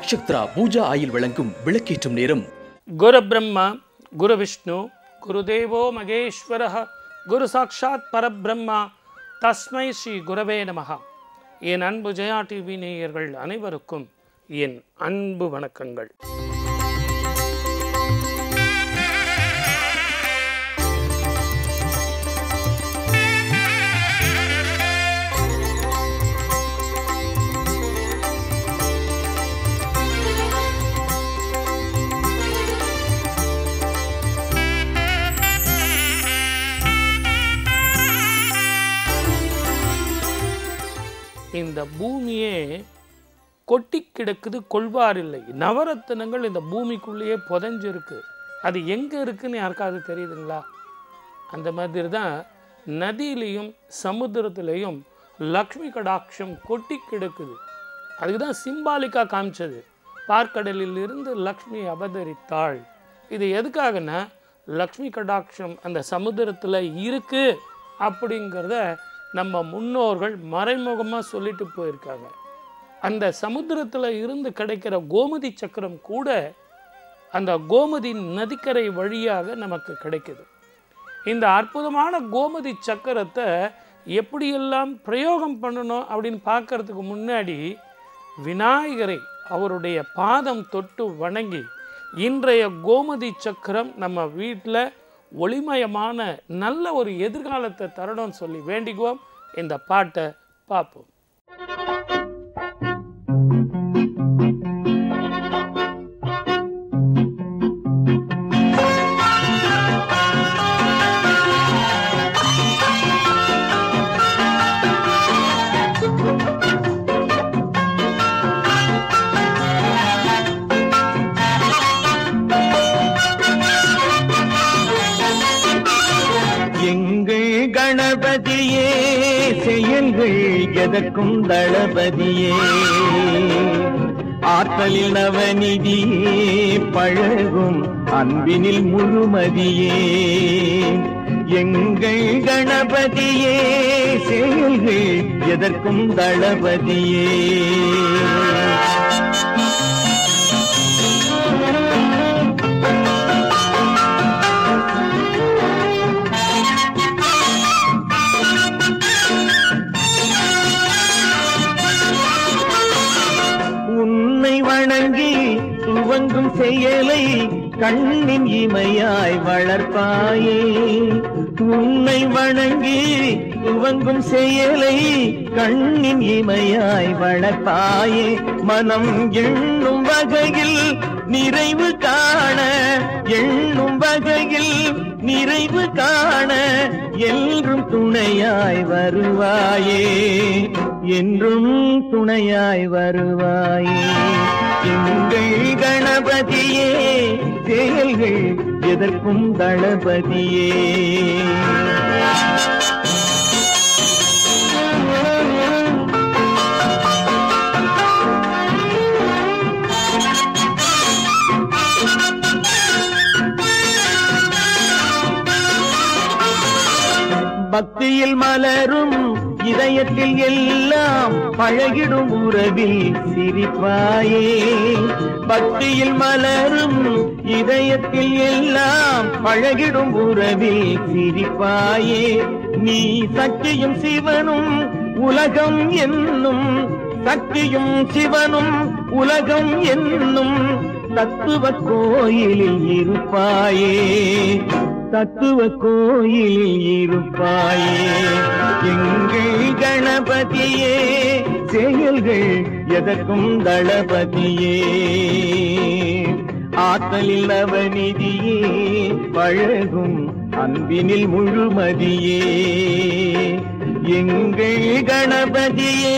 Nakshatra Pooja oil வழங்கும் விளக்கேற்றும் நேரம் குரு பிரம்மா குரு விஷ்ணு குருதேவோ மகேஸ்வர குரு சாட்சாத் பரபிரம்மா தஸ்மை ஸ்ரீ குரவே நமஹா என் அன்பு ஜெயா டிவி நேயர்கள் அனைவருக்கும் என் அன்பு வணக்கங்கள் இந்த பூமியே கொட்டி கிடக்குது கொள்வார் இல்லை நவரத்தினங்கள் இந்த பூமிக்குள்ளேயே புதைஞ்சிருக்கு அது எங்கே இருக்குன்னு யாருக்காவது தெரியுதுங்களா அந்த மாதிரி தான் நதியிலையும் சமுத்திரத்திலையும் லக்ஷ்மி கடாட்சம் கொட்டி கிடக்குது அதுக்கு தான் சிம்பாலிக்காக காமிச்சது பார்க்கடலில் இருந்து லக்ஷ்மி அவதரித்தாள் இது எதுக்காகன்னா லக்ஷ்மி கடாட்சம் அந்த சமுத்திரத்தில் இருக்கு அப்படிங்கிறத நம்ம முன்னோர்கள் மறைமுகமாக சொல்லிட்டு போயிருக்காங்க அந்த சமுத்திரத்தில் இருந்து கிடைக்கிற கோமதி சக்கரம் கூட அந்த கோமதி நதிக்கரை வழியாக நமக்கு கிடைக்குது இந்த அற்புதமான கோமதி சக்கரத்தை எப்படியெல்லாம் பிரயோகம் பண்ணணும் அப்படின்னு பார்க்கறதுக்கு முன்னாடி விநாயகரை அவருடைய பாதம் தொட்டு வணங்கி இன்றைய கோமதி சக்கரம் நம்ம வீட்டில் ஒளிமயமான நல்ல ஒரு எதிர்காலத்தை தரணும்னு சொல்லி வேண்டிக்குவோம் இந்த பாட்டை பார்ப்போம் எங்கள் கணபதியே செயல்கள் எதற்கும் தளபதியே ஆற்றலில் நவநிதியே பழகும் அன்பினில் முழுமதியே எங்கள் கணபதியே செயல்கள் எதற்கும் தளபதியே உன்னை வணங்கி துவங்கும் செயலை கண்ணின் இமையாய் வளர்ப்பாயே உன்னை வணங்கி துவங்கும் செயலை கண்ணின் இமையாய் வளர்ப்பாயே மனம் எண்ணும் வகையில் நிறைவு காண எண்ணும் வகையில் நிறைவு காண என்றும் துணையாய் வருவாயே என்றும் துணையாய் வருவாயே எங்கள் கணபதியே செயல்கள் எதற்கும் தளபதியே பக்தியில் மலரும் இதயத்தில் எல்லாம் பழகிடும் உறவில் சிரிப்பாயே பக்தியில் மலரும் இதயத்தில் எல்லாம் பழகிடும் உறவில் சிரிப்பாயே நீ சக்தியும் சிவனும் உலகம் என்னும் சக்தியும் சிவனும் உலகம் என்னும் தத்துவ கோயிலில் இருப்பாயே தத்துவ கோயிலில் இருப்பாயே எங்கள் கணபதியே செயல்கள் எதற்கும் தளபதியே ஆற்றலில் நவநிதியே பழகும் அன்பினில் முழுமதியே எங்கள் கணபதியே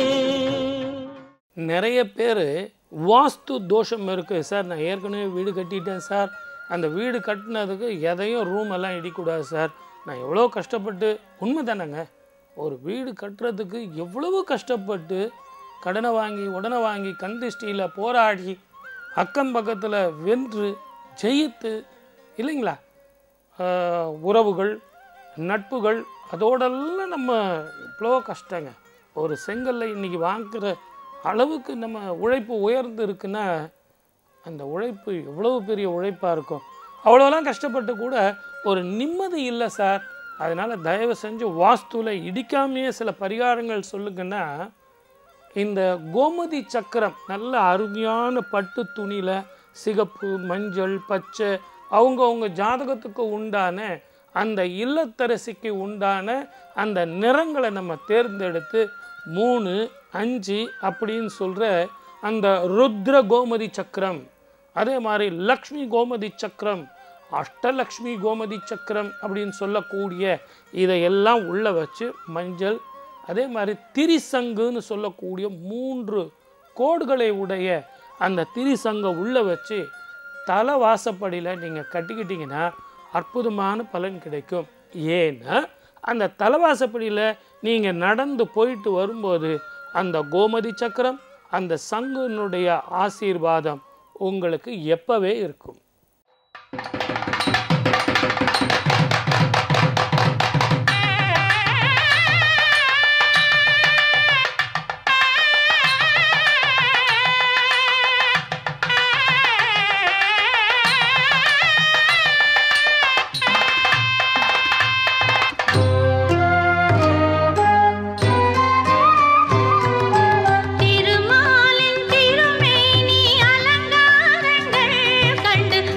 நிறைய பேர் வாஸ்து தோஷம் இருக்குது சார் நான் ஏற்கனவே வீடு கட்டிட்டேன் சார் அந்த வீடு கட்டினதுக்கு எதையும் ரூம் எல்லாம் இடிக்கூடாது சார் நான் எவ்வளோ கஷ்டப்பட்டு உண்மை தானேங்க ஒரு வீடு கட்டுறதுக்கு எவ்வளவு கஷ்டப்பட்டு கடனை வாங்கி உடனே வாங்கி கண் திருஷ்டியில் போராடி அக்கம் பக்கத்தில் வென்று ஜெயித்து இல்லைங்களா ஆஹ், உறவுகள் நட்புகள் அதோடெல்லாம் நம்ம எவ்வளோ கஷ்டங்க ஒரு செங்கல்லை இன்னைக்கு வாங்குற அளவுக்கு நம்ம உழைப்பு உயர்ந்து இருக்குன்னா அந்த உழைப்பு எவ்வளவு பெரிய உழைப்பாக இருக்கும் அவ்வளோலாம் கஷ்டப்பட்டு கூட ஒரு நிம்மதி இல்லை சார் அதனால் தயவு செஞ்சு வாஸ்துவில் இடிக்காமையே சில பரிகாரங்கள் சொல்லுங்கன்னா இந்த கோமதி சக்கரம் நல்ல அருமையான பட்டு துணியில் சிகப்பு மஞ்சள் பச்சை அவங்கவுங்க ஜாதகத்துக்கு உண்டான அந்த இல்லத்தரசிக்கு உண்டான அந்த நிறங்களை நம்ம தேர்ந்தெடுத்து மூணு அஞ்சு அப்படின்னு சொல்கிற அந்த ருத்ர கோமதி சக்கரம் அதே மாதிரி லக்ஷ்மி கோமதி சக்கரம் அஷ்டலக்ஷ்மி கோமதி சக்கரம் அப்படின்னு சொல்லக்கூடிய இதையெல்லாம் உள்ள வச்சு மஞ்சள் அதே மாதிரி திரிசங்குன்னு சொல்லக்கூடிய மூன்று கோடுகளை உடைய அந்த திரிசங்கை உள்ள வச்சு தலை வாசப்படியில் நீங்கள் கட்டிக்கிட்டிங்கன்னா அற்புதமான பலன் கிடைக்கும் ஏன்னா அந்த தலைவாசப்படியில் நீங்கள் நடந்து போயிட்டு வரும்போது அந்த கோமதி சக்கரம் அந்த சங்குனுடைய ஆசீர்வாதம் உங்களுக்கு எப்பவே இருக்கும் திருமாலின் திருமேனி அலங்காரங்கள் கண்டு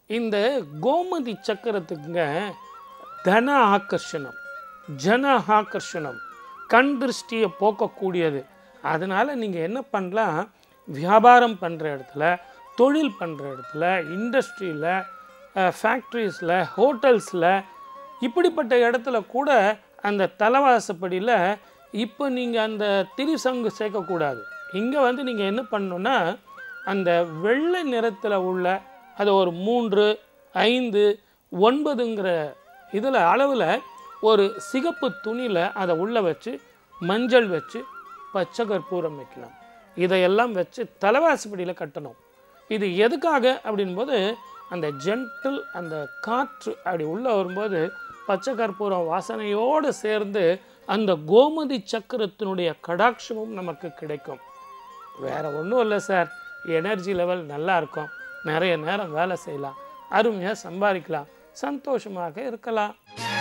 இந்த கோமதி சக்கரத்துக்குங்க தன ஆகர்ஷணம் ஜன ஆகர்ஷணம் கண் திருஷ்டியை போக்கக்கூடியது அதனால் நீங்கள் என்ன பண்ணலாம் வியாபாரம் பண்ணுற இடத்துல தொழில் பண்ணுற இடத்துல இண்டஸ்ட்ரியில் ஃபேக்ட்ரிஸில் ஹோட்டல்ஸில் இப்படிப்பட்ட இடத்துல கூட அந்த தலைவாசப்படியில் இப்போ நீங்கள் அந்த திரிசங்கு சேர்க்கக்கூடாது இங்கே வந்து நீங்கள் என்ன பண்ணணுன்னா அந்த வெள்ளை நிறத்தில் உள்ள அது ஒரு மூன்று ஐந்து ஒன்பதுங்கிற இதில் அளவில் ஒரு சிகப்பு துணியில் அதை உள்ளே வச்சு மஞ்சள் வச்சு பச்சை கற்பூரம் வைக்கலாம் இதையெல்லாம் வச்சு தலைவாசிப்படியில் கட்டணும் இது எதுக்காக அப்படின்போது அந்த ஜென்டில் அந்த காற்று அப்படி உள்ளே வரும்போது பச்சை கற்பூரம் வாசனையோடு சேர்ந்து அந்த கோமதி சக்கரத்தினுடைய கடாட்சமும் நமக்கு கிடைக்கும் வேற ஒன்றும் இல்லை சார் எனர்ஜி லெவல் நல்லா இருக்கும் நிறைய நேரம் வேலை செய்யலாம் அருமையாக சம்பாதிக்கலாம் சந்தோஷமாக இருக்கலாம்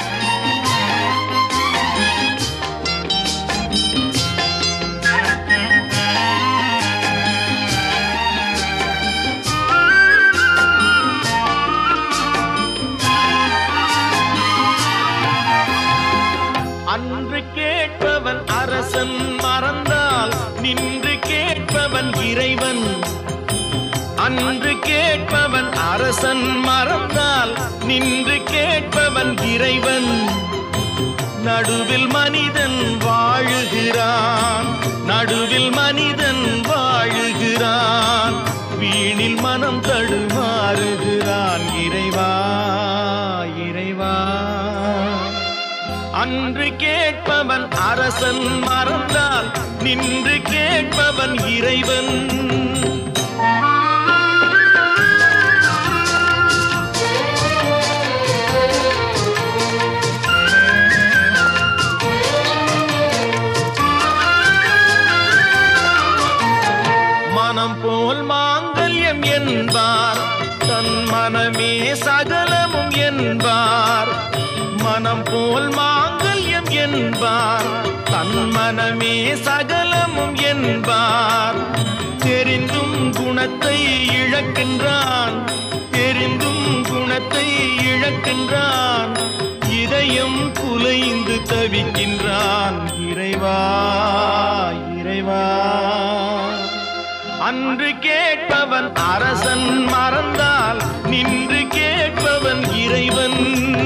அன்று கேட்பவன் அரசன் மறந்தால் நின்று கேட்பவன் இறைவன் அன்று கேட்பவன் அரசன் மறந்தால் நின்று கேட்பவன் இறைவன் நடுவில் மனிதன் வாழுகிறான் நடுவில் மனிதன் வாழுகிறான் வீணில் மனம் தடுமாறுகிறான் இறைவா இறைவா அன்று கேட்பவன் அரசன் மறந்தால் நின்று கேட்பவன் இறைவன் மனம் போல் மாங்கல்யம் என்பார் தன் மனமே சகலமும் என்பார் மனம் போல் மாங்கல்யம் என்பார் தன் மனமே சகலமும் என்பார் தெரிந்தும் குணத்தை இழக்கின்றான் தெரிந்தும் குணத்தை இழக்கின்றான் இதயம் குலைந்து தவிக்கின்றான் இறைவா இறைவா அன்று கேட்பவன் அரசன் மறந்தால் நின்று கேட்பவன் இறைவன்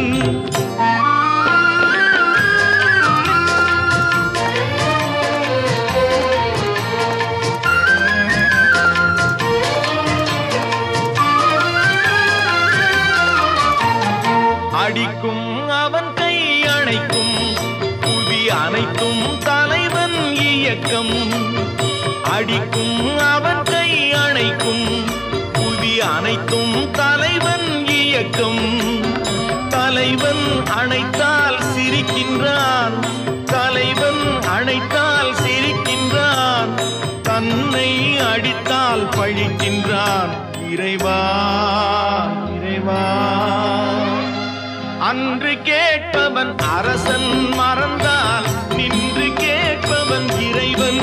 அடிக்கும் அவன் கை அணைக்கும் புவி அனைத்தும் தலைவன் இயக்கம் அடிக்கும் அவன் கை அணைக்கும் புவி அனைத்தும் தலைவன் இயக்கம் தலைவன் அணைத்தால் சிரிக்கின்றான் தலைவன் அணைத்தால் சிரிக்கின்றான் தன்னை அடித்தால் பழிக்கின்றான் இறைவா இறைவா அன்று கேட்பவன் அரசன் மறந்தால் நின்று கேட்பவன் இறைவன்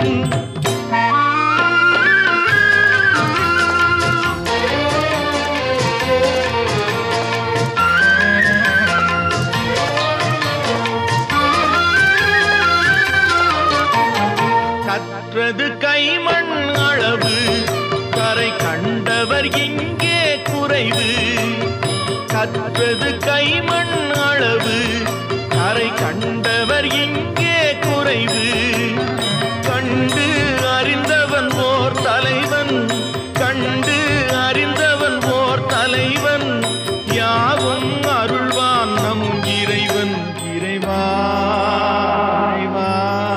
கற்றது கைமண் அளவு கரை கண்டவர் இங்கே குறைவு கற்றது கைமண் அளவு கரை கண்டவர் இங்கே குறைவு கண்டு அறிந்தவன் ஓர் தலைவன் கண்டு அறிந்தவன் ஓர் தலைவன் யாவும் அருள்வான் நம் இறைவன் இறைவா இறைவா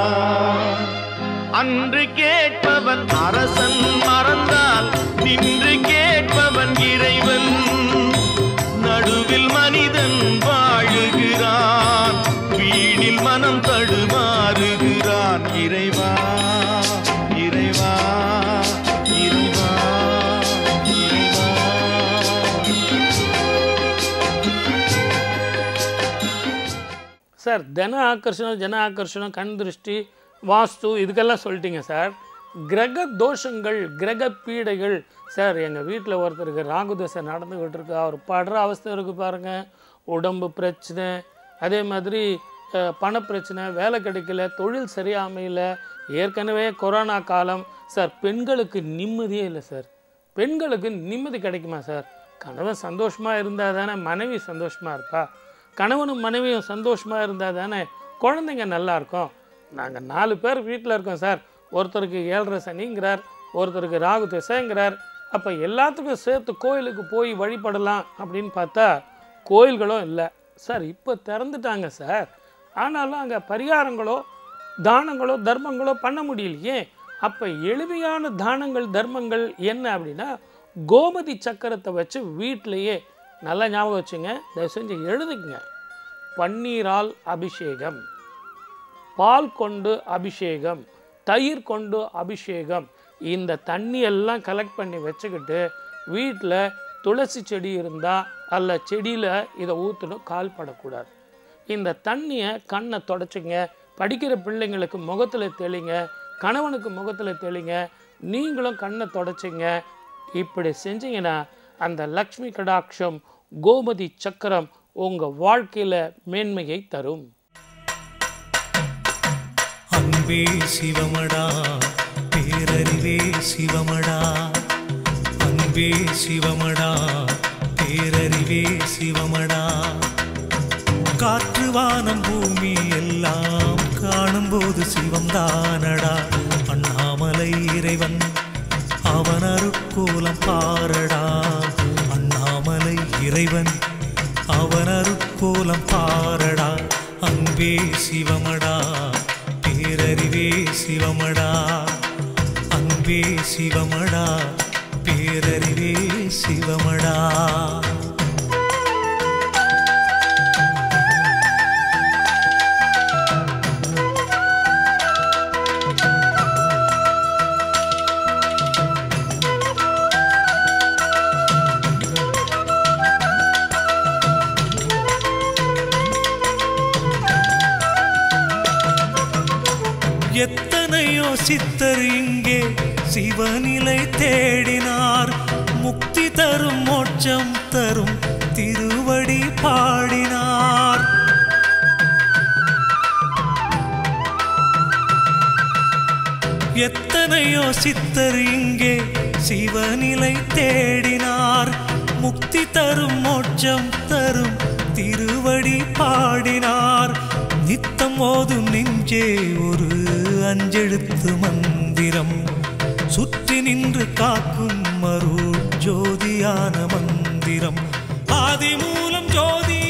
அன்று கேட்பவன் அரசன் மறந்தால் நின்று கேட்பவன் இறைவன் நடுவில் மனிதன் வாழுகிறான் வீணில் மனம் தடுமாறுகிறான் இறைவா இறைவா இறைவா இறைவா சார் தன ஆகர்ஷணம் ஜன ஆகர்ஷணம் கண் திருஷ்டி வாஸ்து இதுக்கெல்லாம் சொல்லிட்டீங்க சார் கிரக தோஷங்கள் கிரக பீடைகள் சார் எங்கள் வீட்டில் ஒருத்தருக்கு ராகு தசை நடந்துக்கிட்டு இருக்கு அவர் படுற அவஸ்தை இருக்குது பாருங்கள் உடம்பு பிரச்சனை அதே மாதிரி அஹ், பணப்பிரச்சனை வேலை கிடைக்கல தொழில் சரியா அமையல ஏற்கனவே கொரோனா காலம் சார் பெண்களுக்கு நிம்மதியே இல்லை சார் பெண்களுக்கு நிம்மதி கிடைக்குமா சார் கணவன் சந்தோஷமாக இருந்தால் தானே மனைவி சந்தோஷமாக இருப்பா கணவனும் மனைவியும் சந்தோஷமாக இருந்தால் தானே குழந்தைங்க நல்லா இருக்கும் நாங்கள் நாலு பேர் வீட்டில் இருக்கோம் சார் ஒருத்தருக்கு ஏழரை சனிங்கிறார் ஒருத்தருக்கு ராகு திசைங்கிறார் அப்போ எல்லாத்துக்கும் சேர்த்து கோயிலுக்கு போய் வழிபடலாம் அப்படின்னு பார்த்தா கோயில்களும் இல்லை சார் இப்போ திறந்துட்டாங்க சார் ஆனாலும் அங்கே பரிகாரங்களோ தானங்களோ தர்மங்களோ பண்ண முடியலையே அப்போ எளிமையான தானங்கள் தர்மங்கள் என்ன அப்படின்னா கோமதி சக்கரத்தை வச்சு வீட்டிலையே நல்லா ஞாபகம் வச்சுங்க தயவு செஞ்சு எழுதுக்குங்க பன்னீரால் அபிஷேகம் பால் கொண்டு அபிஷேகம் தயிர் கொண்டு அபிஷேகம் இந்த தண்ணி எல்லாம் கலெக்ட் பண்ணி வச்சுக்கிட்டு வீட்டில் துளசி செடி இருந்தால் அல்ல செடியில் இதை ஊற்றணும் கால் படக்கூடாது இந்த தண்ணியை கண்ணை தொடச்சிங்க படிக்கிற பிள்ளைங்களுக்கு முகத்தில் தெளிங்க கணவனுக்கு முகத்தில் தெளிங்க நீங்களும் கண்ணை தொடச்சிங்க இப்படி செஞ்சீங்கன்னா அந்த லக்ஷ்மி கடாட்சம் கோமதி சக்கரம் உங்கள் வாழ்க்கையில் மேன்மையை தரும் அன்பே சிவமடா பேரறிவே சிவமடா அன்பே சிவமடா பேரறிவே சிவமடா காற்று வானம் பூமி எல்லாம் காணும்போது சிவம் தானடா அண்ணாமலை இறைவன் அவன் அருக்கோலம் பாரடா அண்ணாமலை இறைவன் அவன் அருக்கோலம் பாரடா அன்பே சிவமடா பேரறிவே சிவமடா அன்பே சிவமடா பேரறிவே சிவமடா எத்தனையோ சித்தர் இங்கே சிவநிலை தேடினார் முக்தி தரும் மோட்சம் தரும் திருவடி பாடினார் எத்தனையோ சித்தர் இங்கே சிவநிலை தேடினார் முக்தி தரும் மோட்சம் தரும் திருவடி பாடினார் நித்தம் ஓதும் நெஞ்சே ஒரு அஞ்செழுத்து மந்திரம் சுற்றி நின்று காக்கும் மருள் ஜோதியான மந்திரம் ஆதி மூலம் ஜோதி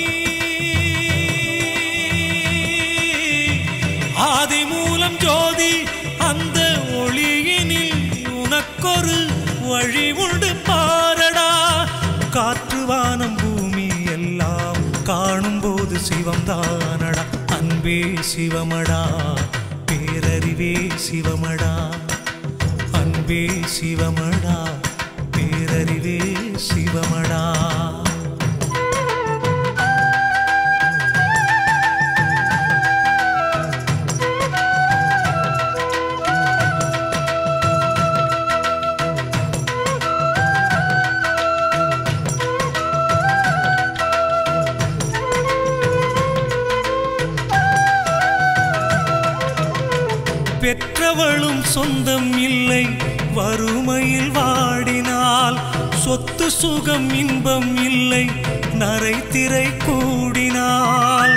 ஆதி மூலம் ஜோதி அந்த ஒளியினில் உனக்கொரு வழி உண்டு பாரடா காற்று வானம் பூமி எல்லாம் காணும்போது சிவம் தானடா அன்பே சிவமடா பேரறிவே சிவமடா அன்பே சிவமடா பேரறிவே சிவமடா பெற்றவளும் சொந்தம் இல்லை வறுமையில் வாடினால் சொத்து சுகம் இன்பம் இல்லை நரை திரை கூடினால்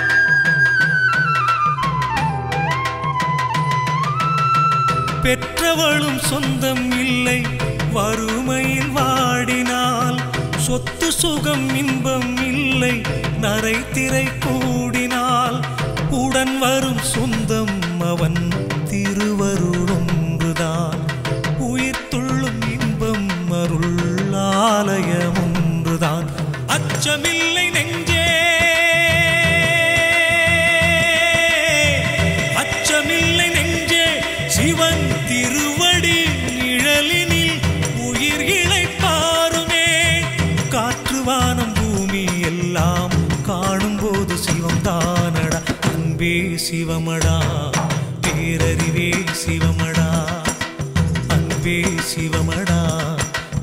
பெற்றவளும் சொந்தம் இல்லை வறுமையில் வாடினால் சொத்து சுகம் இன்பம் இல்லை நரை திரை கூடினால் உடன் வரும் சொந்தம் அவன் திருவருளொன்றுதான் உயிர் துள்ளும் இன்பம் அருள் ஆலயம் ஒன்றுதான் அச்சமில்லை நெஞ்சே அச்சமில்லை நெஞ்சே சிவன் திருவடி நிழலினில் உயிர் இழைப்பாருமே காற்று வானம் பூமி எல்லாம் காணும்போது சிவம் தானடா அன்பே சிவமடா பேரறிவே சிவமடா அன்பே சிவமடா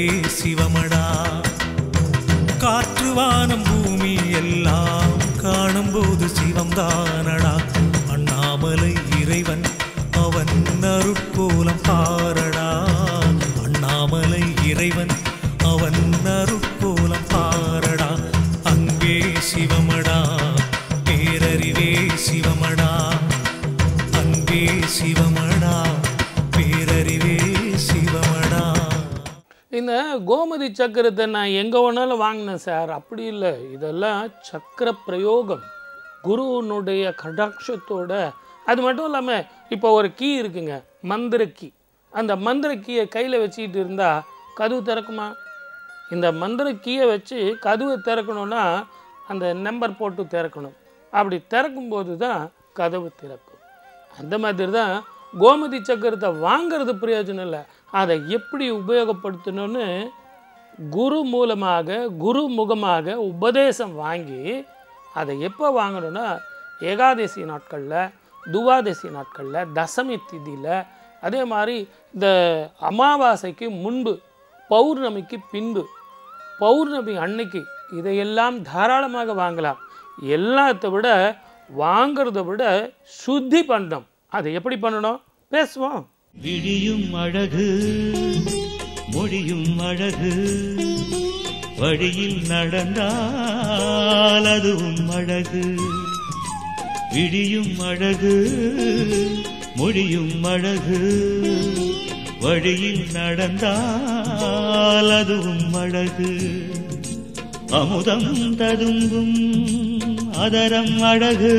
சிவமடா காற்று வானம் பூமி எல்லாம் காணும்போது சிவம்தானடா அண்ணாமலை இறைவன் அவன் அருட்கோலம் பாரடா அண்ணாமலை இறைவன் அவன் அருட்கோலம் பாரடா அங்கே சிவமடா பேரறிவே சிவமடா அங்கே சிவமடா பேரறிவே சிவமடா இந்த கோமதி சக்கரத்தை நான் எங்கே வேணாலும் வாங்கினேன் சார் அப்படி இல்லை இதெல்லாம் சக்கர பிரயோகம் குருவனுடைய கடாட்சத்தோட அது மட்டும் இல்லாமல் இப்போ ஒரு கீ இருக்குங்க மந்திர கீ அந்த மந்திர கீயை கையில் வச்சுக்கிட்டு இருந்தால் கதவு திறக்குமா இந்த மந்திர கீயை வச்சு கதவை திறக்கணும்னா அந்த நம்பர் போட்டு திறக்கணும் அப்படி திறக்கும்போது தான் கதவு திறக்கும் அந்த மாதிரி தான் கோமதி சக்கரத்தை வாங்கிறது பிரயோஜனம் இல்லை அதை எப்படி உபயோகப்படுத்தணும்னு குரு மூலமாக குரு முகமாக உபதேசம் வாங்கி அதை எப்போ வாங்கணும்னா ஏகாதசி நாட்களில் துவாதசி நாட்களில் தசமி திதியில் அதே மாதிரி இந்த அமாவாசைக்கு முன்பு பௌர்ணமிக்கு பின்பு பௌர்ணமி அன்னைக்கு இதையெல்லாம் தாராளமாக வாங்கலாம் எல்லாத்தை விட வாங்கிறத விட சுத்தி பண்ணணும் அதை எப்படி பண்ணணும் பேசுவோம் விழியும் அழகு மொழியும் அழகு வழியில் நடந்தால் அதுவும் அழகு விழியும் அழகு மொழியும் அழகு வழியில் நடந்தால் அதுவும் அழகு அமுதம் ததும்பும் அதரம் அழகு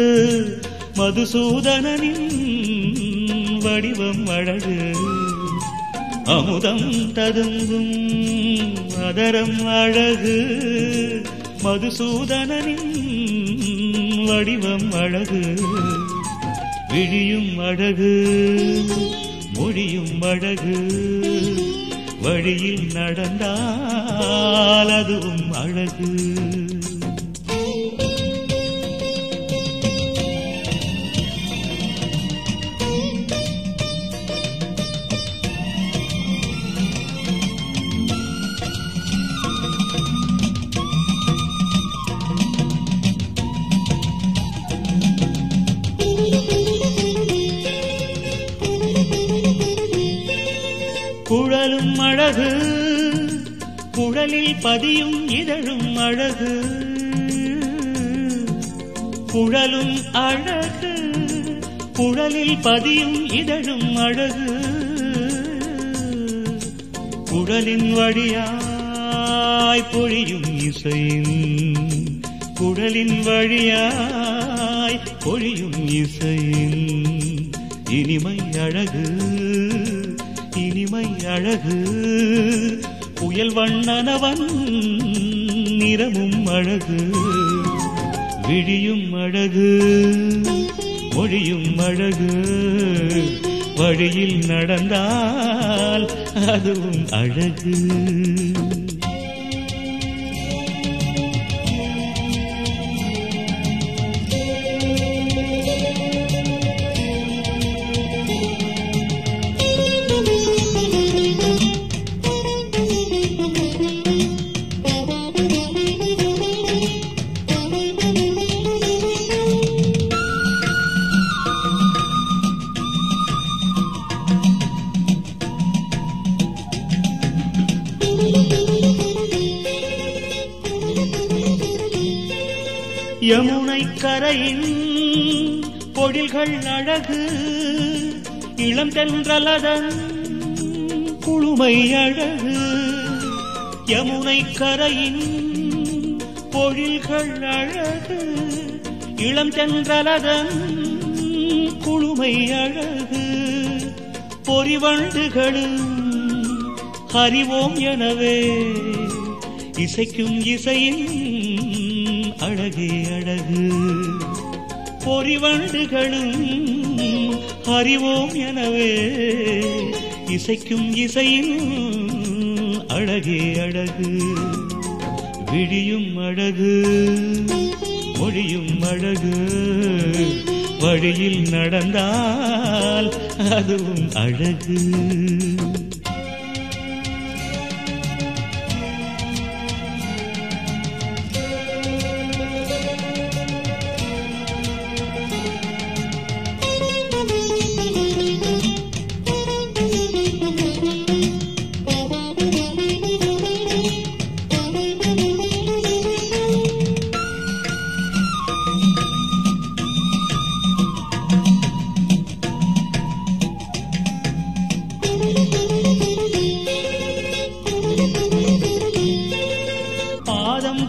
மதுசூதனனின் வடிவம் அழகு அமுதம் ததும்பும் அதரம் அழகு மதுசூதனனின் வடிவம் அழகு விழியும் அழகு மொழியும் அழகு வழியில் நடந்தால் அதுவும் அழகு குழலும் அழகு குழலில் பதியும் இதழும் அழகு குழலும் அழகு குழலில் பதியும் இதழும் அழகு குழலின் வழியாய் பொழியும் இசையின் குழலின் வழியாய் பொழியும் இசையின் இனிமை அழகு இனிமை அழகு புயல் வண்ணனவன் நிறமும் அழகு விழியும் அழகு மொழியும் அழகு வழியில் நடந்தால் அதுவும் அழகு யமுனை கரையின் பொழில்கள் அழகு இளம் தென்றலதன் குழுமை அழகு யமுனை கரையின் பொழில்கள் அழகு இளம் தென்றலதன் குழுமை அழகு பொறிவண்டுகளும் அறிவோம் எனவே இசைக்கும் இசையின் அழகே அழகு பொறிவண்டுகளும் அறிவோம் எனவே இசைக்கும் இசையின் அழகே அழகு விழியும் அழகு மொழியும் அழகு வழியில் நடந்தால் அதுவும் அழகு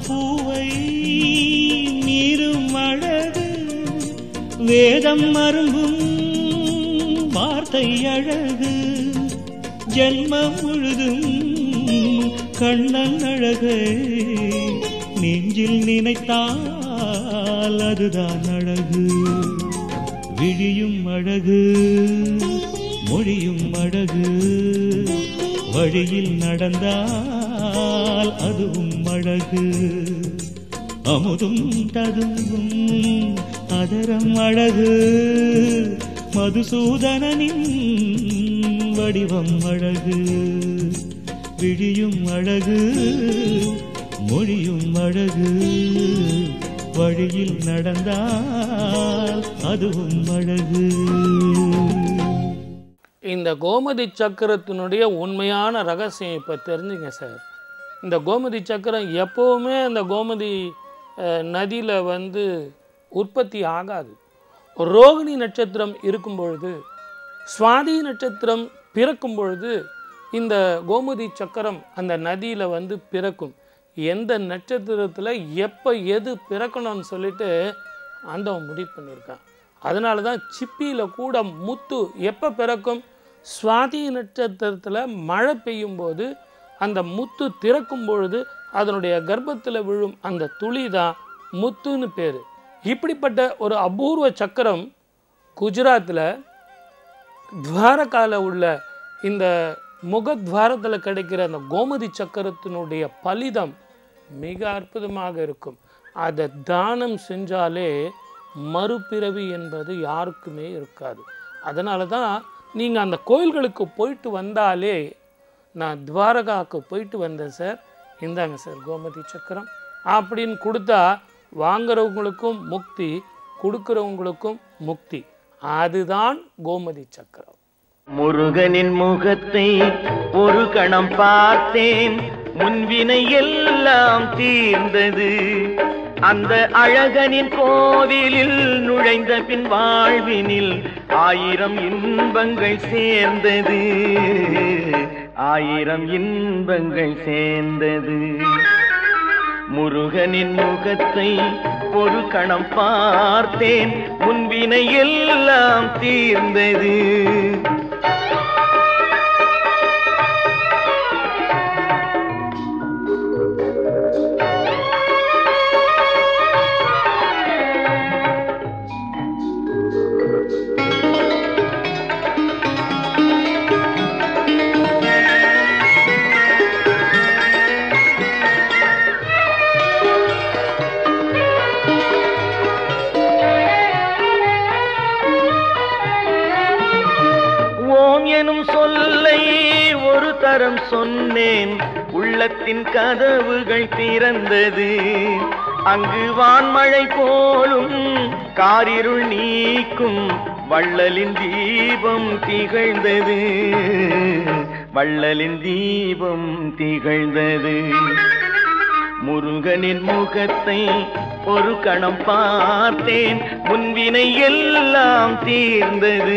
பூவை மீறும் அழகு வேதம் மருங்கும் வார்த்தை அழகு ஜென்மம் முழுதும் கண்ணன் அழகு நெஞ்சில் நினைத்தால் அதுதான் அழகு விழியும் அழகு மொழியும் அழகு வழியில் நடந்தால் அதுவும் அழகு அமுதும் ததும்பும் அதரம் அழகு மதுசூதனனின் வடிவம் அழகு விழியும் அழகு மொழியும் அழகு வழியில் நடந்தால் அதுவும் அழகு இந்த கோமதி சக்கரத்தினுடைய உண்மையான ரகசியம் இப்போ தெரிஞ்சுங்க சார் இந்த கோமதி சக்கரம் எப்போவுமே அந்த கோமதி நதியில் வந்து உற்பத்தி ஆகாது ரோகிணி நட்சத்திரம் இருக்கும் பொழுது சுவாதி நட்சத்திரம் பிறக்கும் பொழுது இந்த கோமதி சக்கரம் அந்த நதியில் வந்து பிறக்கும் எந்த நட்சத்திரத்தில் எப்போ எது பிறக்கணும்னு சொல்லிட்டு ஆண்டவன் முடிவு பண்ணியிருக்கான் அதனால தான் சிப்பியில் கூட முத்து எப்போ பிறக்கும் சுவாதி நட்சத்திரத்தில் மழை பெய்யும் போது அந்த முத்து திறக்கும் பொழுது அதனுடைய கர்ப்பத்தில் விழும் அந்த துளி தான் முத்துன்னு பேர் இப்படிப்பட்ட ஒரு அபூர்வ சக்கரம் குஜராத்தில் துவாரகால உள்ள இந்த முகத்வாரத்தில் கிடைக்கிற அந்த கோமதி சக்கரத்தினுடைய பலிதம் மிக அற்புதமாக இருக்கும் அதை தானம் செஞ்சாலே மறுபிறவி என்பது யாருக்குமே இருக்காது அதனால தான் நீங்கள் அந்த கோயில்களுக்கு போயிட்டு வந்தாலே நான் துவாரகாவுக்கு போயிட்டு வந்தேன் சார் இந்தாங்க சார் கோமதி சக்கரம் அப்படின்னு கொடுத்தா வாங்குறவங்களுக்கும் முக்தி கொடுக்குறவங்களுக்கும் முக்தி அதுதான் கோமதி சக்கரம் முருகனின் முகத்தை ஒரு கணம் பார்த்தேன் முன்வினை எல்லாம் தீர்ந்தது அந்த அழகனின் கோவிலில் நுழைந்த பின் வாழ்வினில் ஆயிரம் இன்பங்கள் சேர்ந்தது ஆயிரம் இன்பங்கள் சேர்ந்தது முருகனின் முகத்தை ஒரு கணம் பார்த்தேன் முன்வினை எல்லாம் தீர்ந்தது ஓம் எனும் சொல்லை ஒரு தரம் சொன்னேன் உள்ளத்தின் கதவுகள் திறந்தது அங்கு வான்மழை போலும் காரிருள் நீக்கும் வள்ளலின் தீபம் திகழ்ந்தது வள்ளலின் தீபம் திகழ்ந்தது முருகனின் முகத்தை ஒரு கணம் பார்த்தேன் முன்வினை எல்லாம் தீர்ந்தது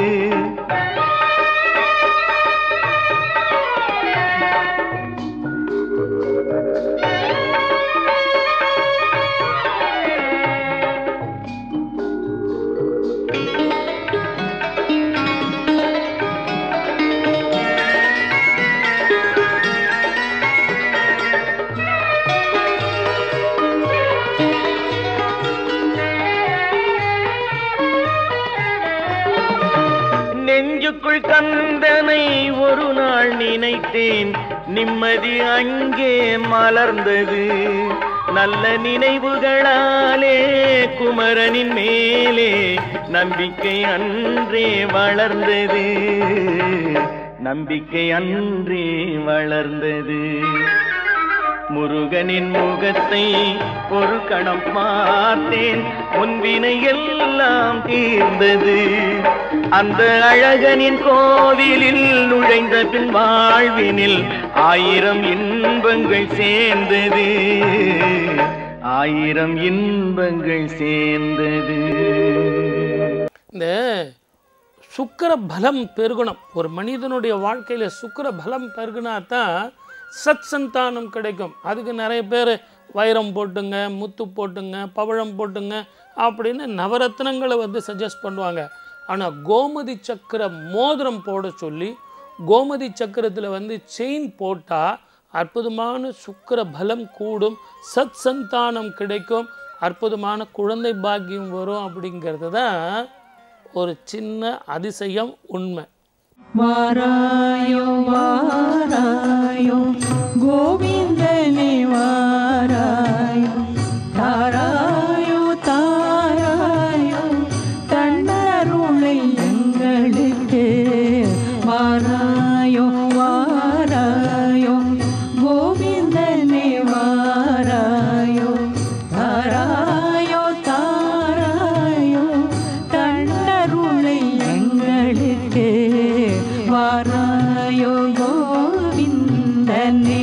நெஞ்சுக்குள் கந்தனை ஒரு நாள் நினைத்தேன் நிம்மதி அங்கே மலர்ந்தது நல்ல நினைவுகளாலே குமரனின் மேலே நம்பிக்கை அன்றே வளர்ந்தது நம்பிக்கை அன்றே வளர்ந்தது முருகனின் முகத்தை ஒரு கணம் பார்த்தேன் முன்வினை எல்லாம் தீர்ந்தது அந்த அழகனின் கோவிலில் நுழைந்த பின் வாழ்வினில் ஆயிரம் இன்பங்கள் சேர்ந்தது ஆயிரம் இன்பங்கள் சேர்ந்தது இந்த சுக்கிர பலம் பெருகணும் ஒரு மனிதனுடைய வாழ்க்கையில் சுக்கிர பலம் பெருகுனா தான் சத் சந்தானம் கிடைக்கும் அதுக்கு நிறைய பேர் வைரம் போட்டுங்க முத்து போட்டுங்க பவழம் போட்டுங்க அப்படின்னு நவரத்னங்களை வந்து சஜஸ்ட் பண்ணுவாங்க ஆனால் கோமதி சக்கர மோதிரம் போட சொல்லி கோமதி சக்கரத்தில் வந்து செயின் போட்டால் அற்புதமான சுக்கிர பலம் கூடும் சத் சந்தானம் கிடைக்கும் அற்புதமான குழந்தை பாக்கியம் வரும் அப்படிங்கிறது தான் ஒரு சின்ன அதிசயம் உண்மை வாராயோ வாராயோ கோவிந்தனே வாராயோ தாராயோ தாராயோ தன்னருளை எங்களுக்கு வாராயோ வாராயோ கோவிந்தனே வாராயோ தாராயோ தாராயோ தன்னருளை எங்களுக்கு வாராயோ கோவிந்தனே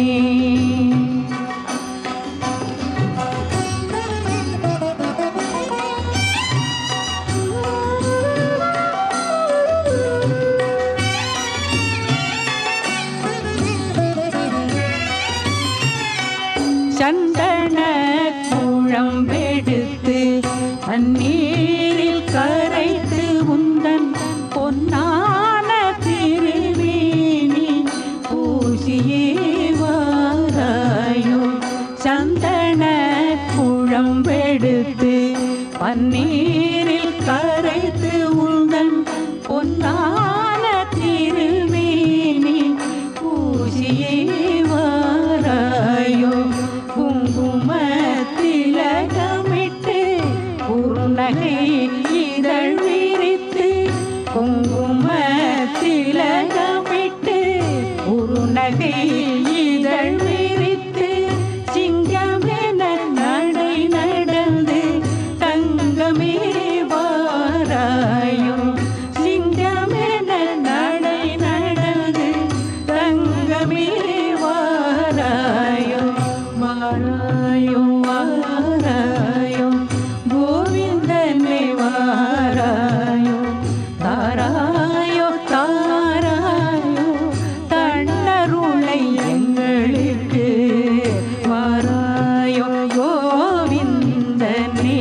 சந்தன குழம்பெடுத்து தண்ணீரில் கரைத்து உந்தன் பொன்னான திருமேனி பூசியே வாராயோ சந்தன குழம்பெடுத்து பன்னீரில் கரைத்து உந்தன் பொன்னான திருமேனி பூசியே வாராயோ குங்கும திலகமிட்டு குறுநகை இதழ் விரித்து குங்கும திலகமிட்டு குறுநகை இதழ் விரித்து சிங்கமென நடை நடந்து தங்கமே வாராயோ சிங்கமென நடை நடந்து தங்கமே வாராயோ வாராயோ வாராயோ கோவிந்தனே வாராயோ தாராயோ தாராயோ தன்னருளை எங்களுக்கு வாராயோ கோவிந்தனே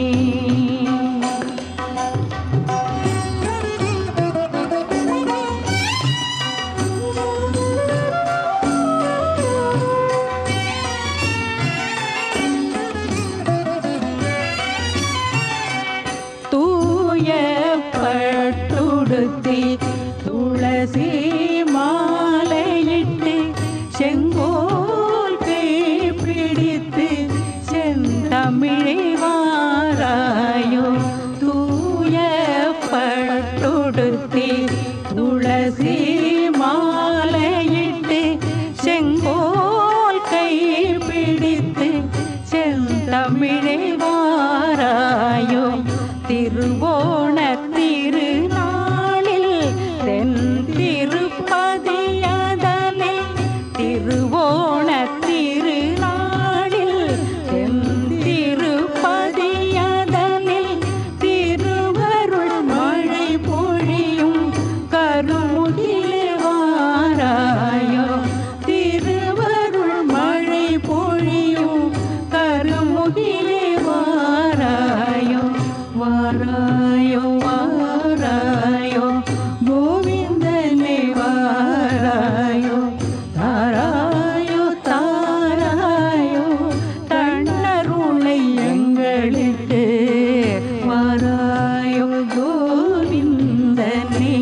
தூய பட்டுடுத்தி துளசி மாலையிட்டு செங்கோல் கை பிடித்து செந்தமிழை வாராயோ தூய பட்டுடுத்தி துளசி மாலையிட்டு செங்கோல் கை பிடித்து செந்தமிழை வாராயோ திருவோண திருநாளில் தென் திருப்பதியதனை திருவோண திருநாளில் தென் திருப்பதியதனில் திருவருள் மழை பொழியும் கருமுகிலே வாராயோ திருவருள் மழை பொழியும் கருமுகிலே வாராயோ வாராயோ வாராயோ கோவிந்தனே வாராயோ தாராயோ தாராயோ தன்னருளை எங்களுக்கு வாராயோ கோவிந்தனே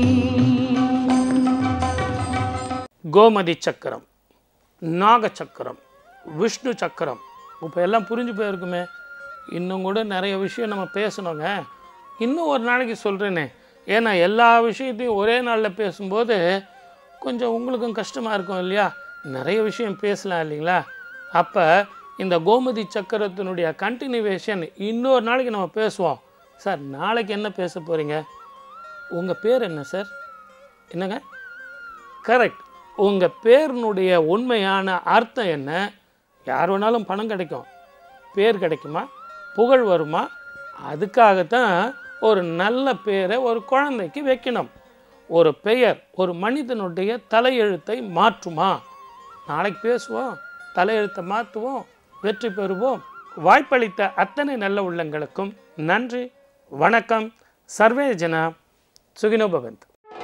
கோமதி சக்கரம் நாக சக்கரம் விஷ்ணு சக்கரம் இப்போ எல்லாம் புரிஞ்சு போயிருக்குமே இன்னும் கூட நிறைய விஷயம் நம்ம பேசணுங்க இன்னும் ஒரு நாளைக்கு சொல்கிறேனே ஏன்னா எல்லா விஷயத்தையும் ஒரே நாளில் பேசும்போது கொஞ்சம் உங்களுக்கும் கஷ்டமாக இருக்கும் இல்லையா நிறைய விஷயம் பேசலாம் இல்லைங்களா அப்போ இந்த கோமதி சக்கரத்தினுடைய கண்டினியூவேஷன் இன்னொரு நாளைக்கு நம்ம பேசுவோம் சார் நாளைக்கு என்ன பேச போகிறீங்க உங்கள் பேர் என்ன சார் என்னங்க கரெக்ட் உங்கள் பேரினுடைய உண்மையான அர்த்தம் என்ன யார் வேணாலும் பணம் கிடைக்கும் பேர் கிடைக்குமா புகழ் வருமா அதுக்காகத்தான் ஒரு நல்ல பேரை ஒரு குழந்தைக்கு வைக்கணும் ஒரு பெயர் ஒரு மனிதனுடைய தலையெழுத்தை மாற்றுமா நாளைக்கு பேசுவோம் தலையெழுத்தை மாற்றுவோம் வெற்றி பெறுவோம் வாய்ப்பளித்த அத்தனை நல்ல உள்ளங்களுக்கும் நன்றி வணக்கம் சர்வே ஜனா சுகினோ பவந்த்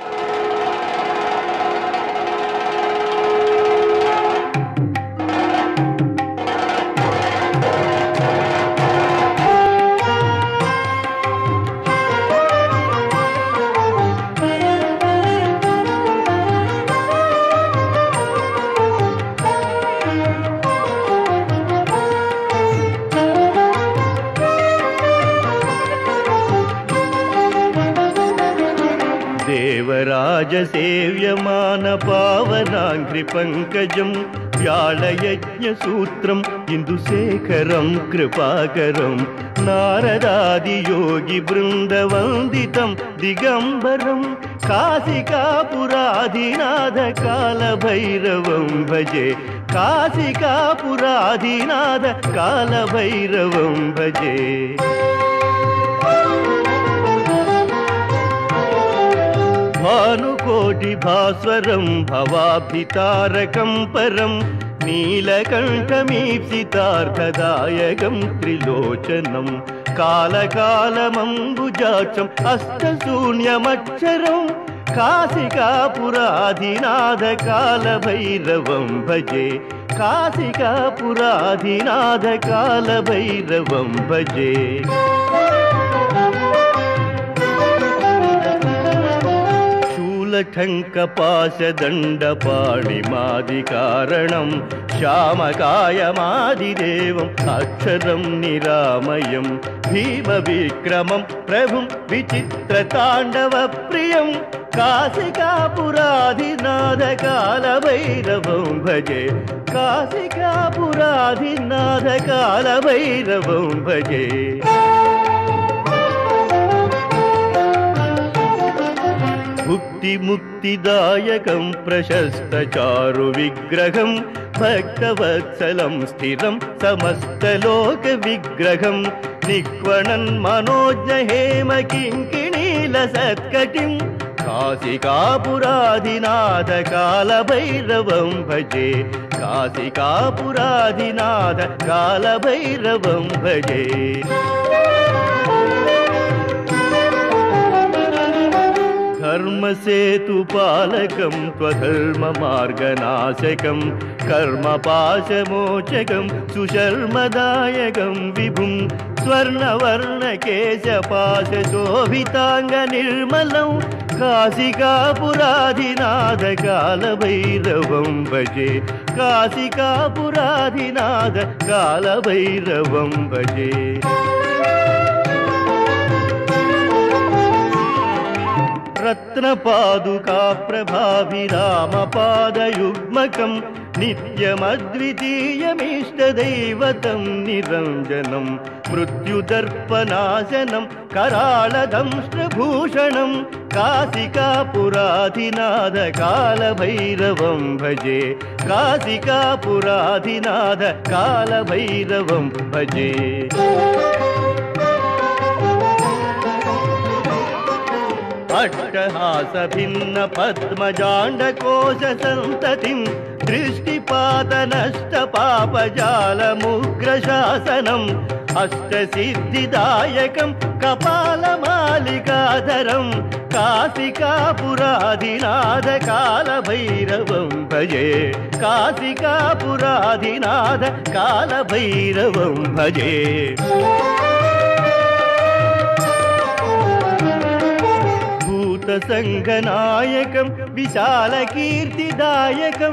దేవరాజసేవ్యమాన పావనాంఘ్రి పంకజం వ్యాళయజ్ఞసూత్రం ఇందుశేఖరం కృపాకరం నారదాదియోగి బృందవందితం దిగంబరం కాశికాపురాధినాథ కాలభైరవం భజే కాశికాపురాధినాథ కాలభైరవం భజే భానుకోటి భాస్వరం భవాభితారకం పరం నీలకంఠమీప్సితార్థదాయకం త్రిలోచనం కాలకాలమంబుజాక్షం అష్టశూన్యమక్షరం కాశికాపురాధినాథ కాలభైరవం భజే కాశికాపురాధినాథ కాలభైరవం భజే शूलठङ्कपाशदण्डपाणिमादिकारणं श्यामकायमादिदेवम् अक्षरं निरामयं भीमविक्रमं प्रभुं विचित्रताण्डवप्रियं काशिकापुराधिनाथकालभैरवं भजे काशिकापुराधिनाथकालभैरवं भजे भुक्तिमुक्तिदायकं प्रशस्तचारुविग्रहं भक्तवत्सलं स्थिरं समस्तलोकविग्रहं निक्वणन् मनोज्ञ हेम किङ्किणीलसत्कटिं काशिकापुराधिनाथ कालभैरवं भजे काशिकापुराधिनाथ कालभैरवं भजे धर्मसेतुपालकं त्वधर्ममार्गनाशकं कर्मपाशमोचकं सुशर्मदायकं विभुं स्वर्णवर्णकेशपाशशोभिताङ्गनिर्मलं काशिकापुराधिनाथकालभैरवं भजे काशिकापुराधिनाथ कालभैरवं भजे रत्नपादुका प्रभाभिरामपादयुग्मकं नित्यमद्वितीयमीष्टदैवतं निरञ्जनं मृत्युदर्पनाशनं कराळदंष्ट्रभूषणं काशिकापुराधिनाथ कालभैरवं भजे काशिकापुराधिनाथ कालभैरवं भजे अट्टहासभिन्न पद्मजाण्डकोशसन्ततिं दृष्टिपातनष्टपापजालमुग्रशासनम् अष्टसिद्धिदायकं कपालमालिकाधरं काशिकापुराधिनाथ कालभैरवं भजे काशिकापुराधिनाथ कालभैरवं भजे भूतसङ्घनायकं विशालकीर्तिदायकं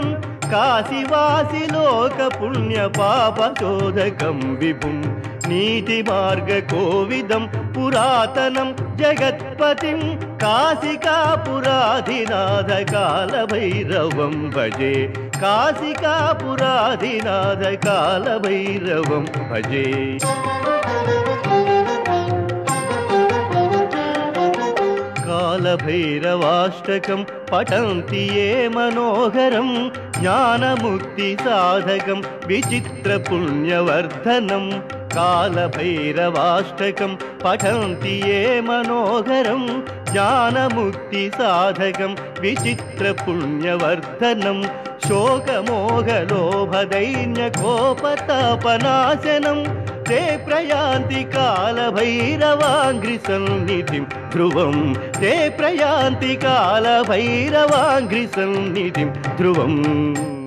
काशिवासिलोकपुण्यपापशोधकं विभुं नीतिमार्गकोविदं पुरातनं जगत्पतिं काशिकापुराधिनाथ कालभैरवं भजे काशिकापुराधिनाथ कालभैरवं भजे कालभैरवाष्टकं पठन्ति ये मनोहरं ज्ञानमुक्तिसाधकं विचित्रपुण्यवर्धनं कालभैरवाष्टकं पठन्ति ये मनोहरं ज्ञानमुक्तिसाधकं विचित्रपुण्यवर्धनं शोकमोहलोभदैन्यकोपतापनाशनं ते प्रयान्ति कालभैरवाङ्घ्रिसन्निधिं ध्रुवं ते प्रयान्ति कालभैरवाङ्घ्रिसन्निधिं ध्रुवम्